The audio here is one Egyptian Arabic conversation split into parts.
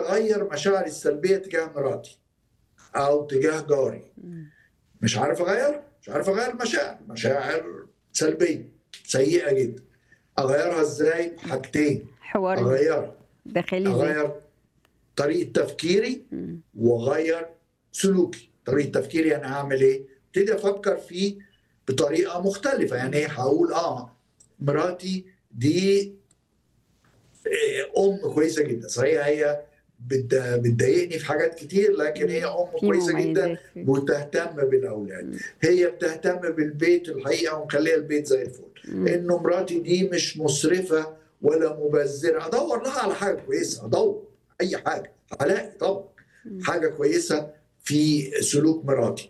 اغير مشاعري السلبيه تجاه مراتي او تجاه جاري مش عارف اغير مش عارف اغير مشاعر مشاعر سلبيه سيئه جدا اغيرها ازاي حاجتين حوار اغيرها داخلي زي اغير طريقه تفكيري مم. واغير سلوكي طريقه تفكيري انا هعمل ايه ابتدي افكر فيه بطريقه مختلفه يعني ايه هقول اه مراتي دي آه، ام كويسه جدا صحيح هي بت- بتضايقني في حاجات كتير لكن هي ام في كويسه جدا مميزات فيه. وتهتم بالاولاد مم. هي بتهتم بالبيت الحقيقه ومخليه البيت زي الفل مم. انه مراتي دي مش مسرفه ولا مبذره ادور لها على حاجه كويسه ادور اي حاجه هلاقي طبعا حاجه كويسه في سلوك مراتي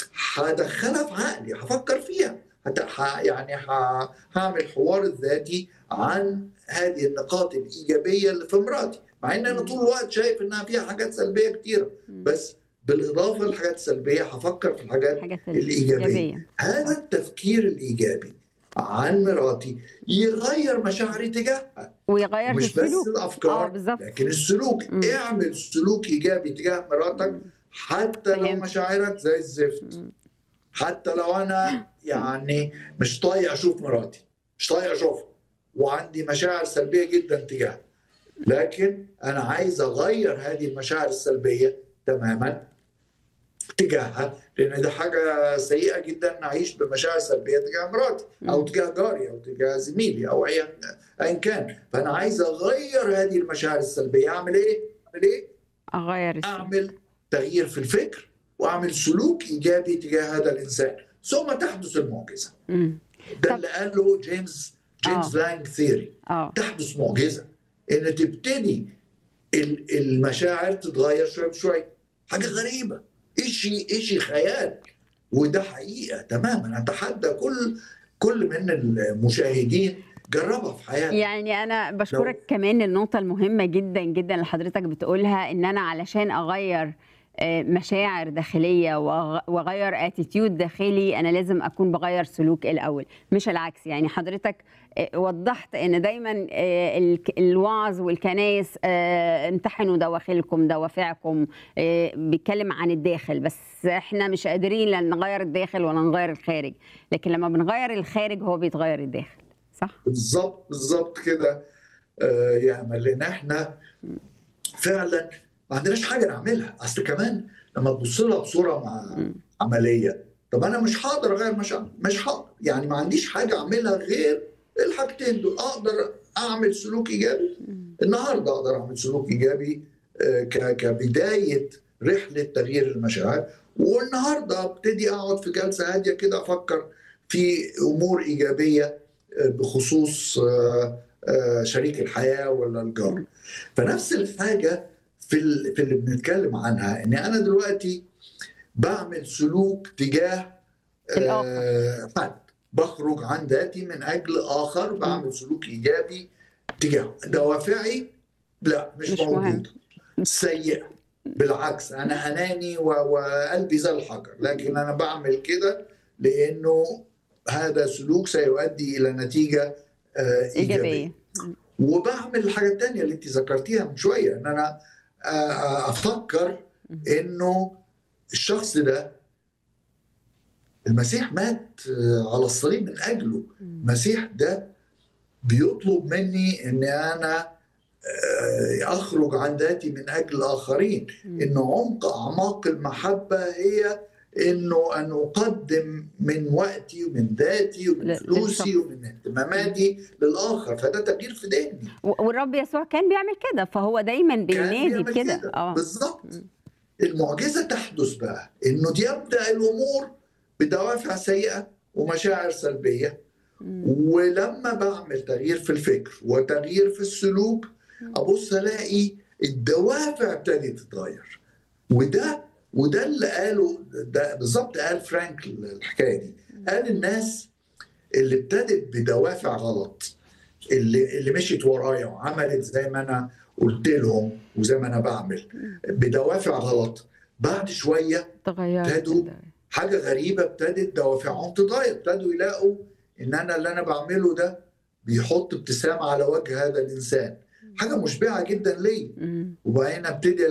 هدخلها في عقلي هفكر فيها هت... ه... يعني ه... هعمل حوار الذاتي عن هذه النقاط الايجابيه اللي في مراتي مع ان انا طول الوقت شايف انها فيها حاجات سلبيه كتيره بس بالاضافه للحاجات السلبيه هفكر في الحاجات حاجات الإيجابية. ايجابيه هذا التفكير الايجابي عن مراتي يغير مشاعري تجاهها ويغير في مش بس السلوك اه الافكار بالظبط لكن السلوك مم. اعمل سلوك ايجابي تجاه مراتك حتى لو فهمت. مشاعرك زي الزفت مم. حتى لو انا يعني مش طايق اشوف مراتي مش طايق اشوفها وعندي مشاعر سلبيه جدا تجاهها لكن انا عايز اغير هذه المشاعر السلبيه تماما تجاهها لان ده حاجه سيئه جدا نعيش بمشاعر سلبيه تجاه مراتي او مم. تجاه جاري او تجاه زميلي او ايا ايا كان فانا عايز اغير هذه المشاعر السلبيه اعمل ايه؟ اعمل ايه؟ اغير السلوك اعمل تغيير في الفكر واعمل سلوك ايجابي تجاه هذا الانسان ثم تحدث المعجزه مم. ده طب- اللي قاله جيمس جيمس لانج ثيري اه تحدث معجزه ان تبتدي ال- المشاعر تتغير شويه بشويه حاجه غريبه شيء شيء خيال وده حقيقه تماما اتحدى كل كل من المشاهدين جربها في حياتك يعني انا بشكرك كمان النقطه المهمه جدا جدا اللي حضرتك بتقولها ان انا علشان اغير آه، مشاعر داخلية وأغ- واغير اتيتيود داخلي انا لازم اكون بغير سلوك الاول مش العكس يعني حضرتك آه، وضحت ان دايما آه، الك- الوعظ والكنايس آه، امتحنوا دواخلكم دوافعكم آه، بيتكلم عن الداخل بس احنا مش قادرين لا نغير الداخل ولا نغير الخارج لكن لما بنغير الخارج هو بيتغير الداخل صح؟ بالظبط بالظبط كده آه، يا امل لان احنا فعلا ما عندناش حاجه نعملها اصل كمان لما تبص لها بصوره مع مم. عمليه طب انا مش هقدر اغير مشاعر مش هقدر يعني ما عنديش حاجه اعملها غير الحاجتين دول اقدر اعمل سلوك ايجابي النهارده اقدر اعمل سلوك ايجابي آه، ك- كبدايه رحله تغيير المشاعر والنهارده ابتدي اقعد في جلسه هاديه كده افكر في امور ايجابيه آه، بخصوص آه، آه، شريك الحياه ولا الجار فنفس الحاجه في ال- في اللي بنتكلم عنها ان انا دلوقتي بعمل سلوك تجاه آه، حد بخرج عن ذاتي من اجل اخر بعمل سلوك ايجابي تجاهه دوافعي لا مش, مش موجوده مهم. سيئه بالعكس انا اناني و- وقلبي زي الحجر لكن انا بعمل كده لانه هذا سلوك سيؤدي الى نتيجه آه، ايجابيه ايجابيه وبعمل الحاجه الثانيه اللي انت ذكرتيها من شويه ان انا آه، آه، افكر انه الشخص ده المسيح مات آه، على الصليب من اجله المسيح ده بيطلب مني ان انا آه، اخرج عن ذاتي من اجل الاخرين ان عمق اعماق المحبه هي انه ان اقدم من وقتي ومن ذاتي ومن ل- فلوسي للشخص. ومن اهتماماتي للاخر فده تغيير في ذهني و- والرب يسوع كان بيعمل كده فهو دايما كان بينادي بيعمل بكده اه بالظبط المعجزه تحدث بقى انه دي يبدا الامور بدوافع سيئه ومشاعر سلبيه مم. ولما بعمل تغيير في الفكر وتغيير في السلوك ابص الاقي الدوافع ابتدت تتغير وده وده اللي قاله ده بالظبط قال فرانك الحكايه دي قال الناس اللي ابتدت بدوافع غلط اللي اللي مشيت ورايا وعملت زي ما انا قلت لهم وزي ما انا بعمل بدوافع غلط بعد شويه تغيرت ابتدوا حاجه غريبه ابتدت دوافعهم تتغير ابتدوا يلاقوا ان انا اللي انا بعمله ده بيحط ابتسامه على وجه هذا الانسان حاجه مشبعه جدا ليا مم. وبعدين ابتدي